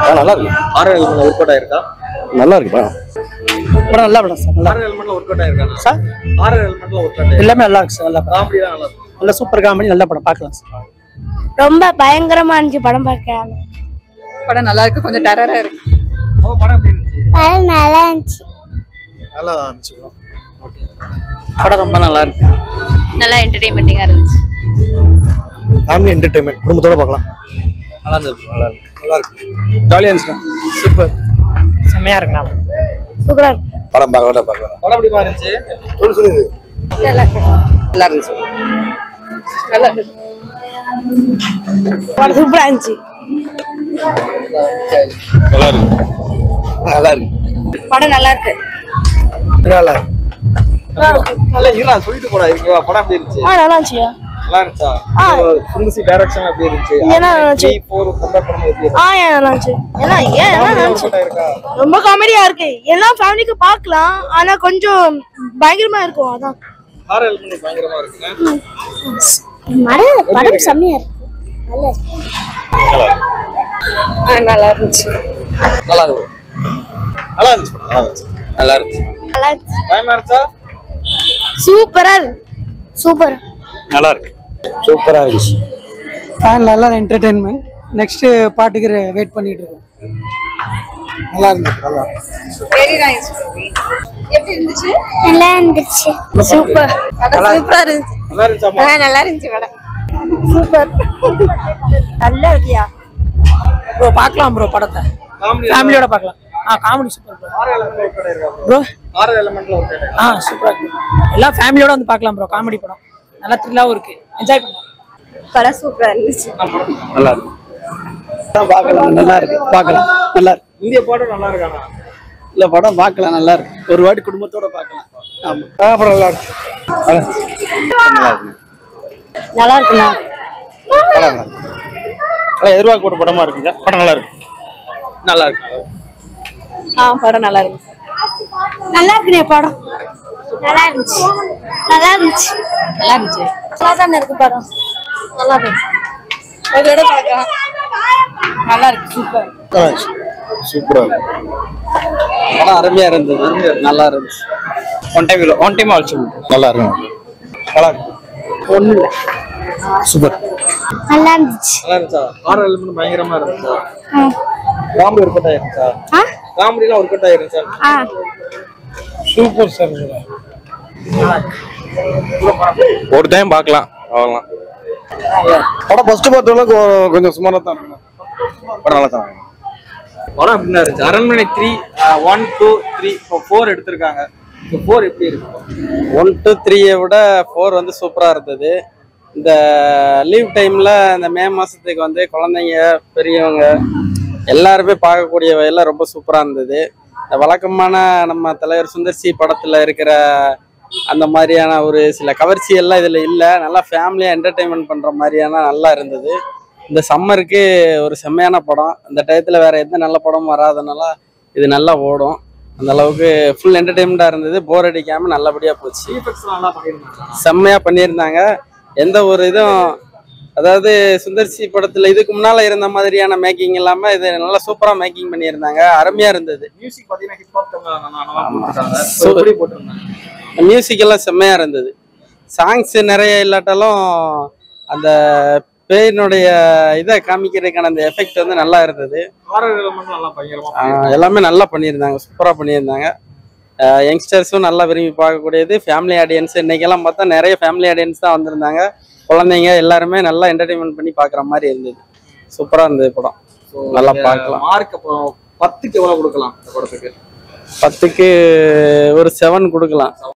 நல்லா இருக்கு ஆறு எலிமெண்ட்ல ஒர்க் அவுட் ஆயிருக்கா நல்லா இருக்குப்பா படம் நல்லா படம் சார் நல்லா ஆறு எலிமெண்ட்ல ஒர்க் அவுட் ஆயிருக்கா சார் ஆறு எலிமெண்ட்ல ஒர்க் அவுட் ஆயிருக்கா எல்லாமே நல்லா இருக்கு சார் நல்லா படம் காமெடி தான் நல்லா இருக்கும் நல்ல சூப்பர் காமெடி நல்ல படம் பார்க்கலாம் சார் ரொம்ப பயங்கரமா இருந்துச்சு படம் பார்க்க படம் நல்லா இருக்கு கொஞ்சம் டெரரா இருக்கு அவ படம் எப்படி இருந்துச்சு படம் நல்லா இருந்துச்சு நல்லா இருந்துச்சு படம் ரொம்ப நல்லா இருக்கு நல்லா என்டர்டைன்மெண்டிங்கா இருந்துச்சு ஃபேமிலி என்டர்டைன்மெண்ட் குடும்பத்தோட பார்க்கலாம் நல்லா இருந்துச்சு நல்லா இருக்கு நல்லா இருக்கு ஜாலியாக இருந்துச்சு சூப்பர் செம்மையா இருக்குண்ணா சூப்பரா இருக்கு படம் பார்க்கலாம் பார்க்கலாம் படம் எப்படி இருந்துச்சு சொல்லு சொல்லுது நல்லா இருந்துச்சு நல்லா இருக்கு படம் சூப்பரா இருந்துச்சு நல்லா இருக்கு நல்லா இருக்கு படம் நல்லா இருக்கு நல்லா இருக்கு இல்ல இருடா சொல்லிட்டு போடா இருக்கா படம் எப்படி இருந்துச்சு ஆ நல்லா இருந்துச்சு நல்லா இருந்துச்சா ஆ. சுந்தசி டைரக்ஷன் எப்படி இருந்துச்சு என்ன இருந்துச்சு? த்ரீ ஃபோர் கம்பேர் பண்ணும்போது எப்படி இருந்துச்சு ஆ ஏன் நல்லா இருந்துச்சு ஏன்னா ஏன் நல்லா Comedy இருந்துச்சு work out ஆயிருக்கா ரொம்ப காமெடியா இருக்கு எல்லா ஃபேமிலிக்கு பார்க்கலாம் ஆனா கொஞ்சம் பயங்கரமா இருக்கும் அதான் ஆறு எலிமெண்ட் பயங்கரமா இருக்குங்க படம் செம்மையா இருக்கு நல்லா இருந்துச்சு நல்லா இருக்கு நல்லா இருந்துச்சு படம், நல்லா இருந்துச்சு நல்லா இருந்துச்சு நல்லா இருந்துச்சு பயமா இருந்துச்சா சூப்பரா இருக்கு சூப்பர் நல்லா இருக்கு சூப்பராக இருந்துச்சு நல்லா என்டர்டைன்மெண்ட் நெக்ஸ்ட் பாட்டுக்கு வெயிட் பண்ணிட்டு இருக்கோம் நல்லா இருந்துச்சு நல்லா வெரி நைஸ் எப்படி இருந்துச்சு நல்லா இருந்துச்சு சூப்பர் படம் சூப்பரா இருந்துச்சு நல்லா இருந்துச்சா ஆ, நல்லா இருந்துச்சு படம் சூப்பர் நல்லா இருக்கியா ப்ரோ பார்க்கலாம் ப்ரோ படத்தை காமெடி ஃபேமிலியோட பார்க்கலாம் ஆ காமெடி சூப்பர் ப்ரோ ஆறு எலிமெண்ட் ஒர்க் அவுட் ஆயிருக்கா ப்ரோ ஆறு எலிமெண்ட்ல ஒர்க் அவுட் ஆயிருக்கா ஆ சூப்பரா இருக்கு எல்லாம் ஃபேமிலியோட வந்து பார்க்கலாம் ப்ரோ காமெடி படம் நல்லா த்ரில்லாவும் இருக்கு என்ஜாய் பண்ணலாம் படம் சூப்பரா இருந்துச்சு நல்லா இருக்கு பார்க்கலாம் நல்லா இருக்கு பார்க்கலாம் நல்லா இருக்கு இந்திய பாடம் நல்லா இருக்கானா இல்ல படம் பார்க்கலாம் நல்லா இருக்கு ஒரு வாட்டி குடும்பத்தோட பார்க்கலாம் ஆமா அப்புறம் நல்லா இருக்கு நல்லா இருக்கு நல்லா இருக்குண்ணா படம் நல்லா இருக்கு நல்லா எதிர்பார்க்க ஒரு படமா இருக்குங்க படம் நல்லா இருக்கு நல்லா இருக்கு ஆ படம் நல்லா இருந்துச்சு நல்லா இருக்குண்ணே படம் நல்லா இருந்துச்சு நல்லா இருந்துச்சு நல்லா இருந்துச்சு நல்லா தானே இருக்கு படம் நல்லா இருக்கு அதோட பார்க்கலாம் நல்லா இருக்கு சூப்பர் நல்லா இருந்துச்சு சூப்பராக இருக்கு படம் அருமையா இருந்தது நல்லா இருந்துச்சு one time one time also நல்லா இருக்கு நல்லா இருக்கு ஒண்ணு இல்ல சூப்பர் நல்லா இருந்துச்சு நல்லா இருந்துச்சா ஆறு எலிமெண்ட் பயங்கரமா இருந்துச்சா காமெடி ஒர்க் அவுட் ஆயிருந்துச்சா ஆ காமெடிலாம் ஒர்க் அவுட் ஆயிருந்துச்சா ஆ சூப்பர் சார் ஒரு டைம் பார்க்கலாம் அவ்வளோதான் படம் ஃபர்ஸ்ட் பார்த்தவங்களுக்கு கொஞ்சம் சுமாராக தான் இருக்கும் படம் நல்லா தான் இருக்கும். படம் எப்படின்னா இருந்துச்சு Aranmanai three one two three four எடுத்திருக்காங்க ஃபோர் எப்படி இருக்கு ஒன் டூ த்ரீயை விட ஃபோர் வந்து சூப்பராக இருந்தது இந்த லீவ் டைமில் இந்த மே மாதத்துக்கு வந்து குழந்தைங்க பெரியவங்க எல்லாருமே பார்க்கக்கூடிய வகையில் ரொம்ப சூப்பராக இருந்தது இந்த வழக்கமான நம்ம தலைவர் சுந்தர் சி படத்தில் இருக்கிற அந்த மாதிரியான ஒரு சில கவர்ச்சி எல்லாம் இதில் இல்லை நல்லா ஃபேமிலியாக என்டர்டெயின்மெண்ட் பண்ணுற மாதிரியான நல்லா இருந்தது இந்த சம்மருக்கு ஒரு செம்மையான படம் இந்த டயத்தில் வேறு எந்த நல்ல படமும் வராதனால இது நல்லா ஓடும் அந்த அளவுக்கு ஃபுல் என்டர்டெயின்மெண்ட்டாக இருந்தது போர் அடிக்காமல் நல்லபடியாக போச்சு எஃபெக்ட்ஸ் நல்லா பண்ணியிருந்தாங்க செம்மையாக பண்ணியிருந்தாங்க எந்த ஒரு இதுவும் அதாவது சுந்தர்சி படத்தில் இதுக்கு முன்னால் இருந்த மாதிரியான மேக்கிங் இல்லாமல் இது நல்லா சூப்பராக மேக்கிங் பண்ணியிருந்தாங்க அருமையாக இருந்தது மியூசிக் பார்த்தீங்கன்னா ஹிப்ஹாப் போட்டிருக்காங்க So- எப்படி போட்டிருந்தாங்க மியூசிக் எல்லாம் செம்மையாக இருந்தது சாங்ஸ் நிறைய இல்லாட்டாலும் அந்த பேயினுடைய இதை காமிக்கிறதுக்கான அந்த எஃபெக்ட் வந்து நல்லா இருந்தது ஆறு எலிமெண்ட் நல்லா பயங்கரமா ஆஹ் எல்லாமே நல்லா பண்ணியிருந்தாங்க சூப்பராக பண்ணியிருந்தாங்க யங்ஸ்டர்ஸும் நல்லா விரும்பி பார்க்கக்கூடியது ஃபேமிலி ஆடியன்ஸ் இன்னைக்கெல்லாம் பார்த்தா நிறைய ஃபேமிலி ஆடியன்ஸ் தான் வந்திருந்தாங்க குழந்தைங்க எல்லாருமே நல்லா என்டர்டைன்மெண்ட் பண்ணி பார்க்குற மாதிரி இருந்தது சூப்பராக இருந்தது படம் நல்லா பார்க்கலாம் மார்க் அப்போ பத்துக்கு எவ்வளவு கொடுக்கலாம் இந்த படத்துக்கு பத்துக்கு ஒரு செவன் கொடுக்கலாம்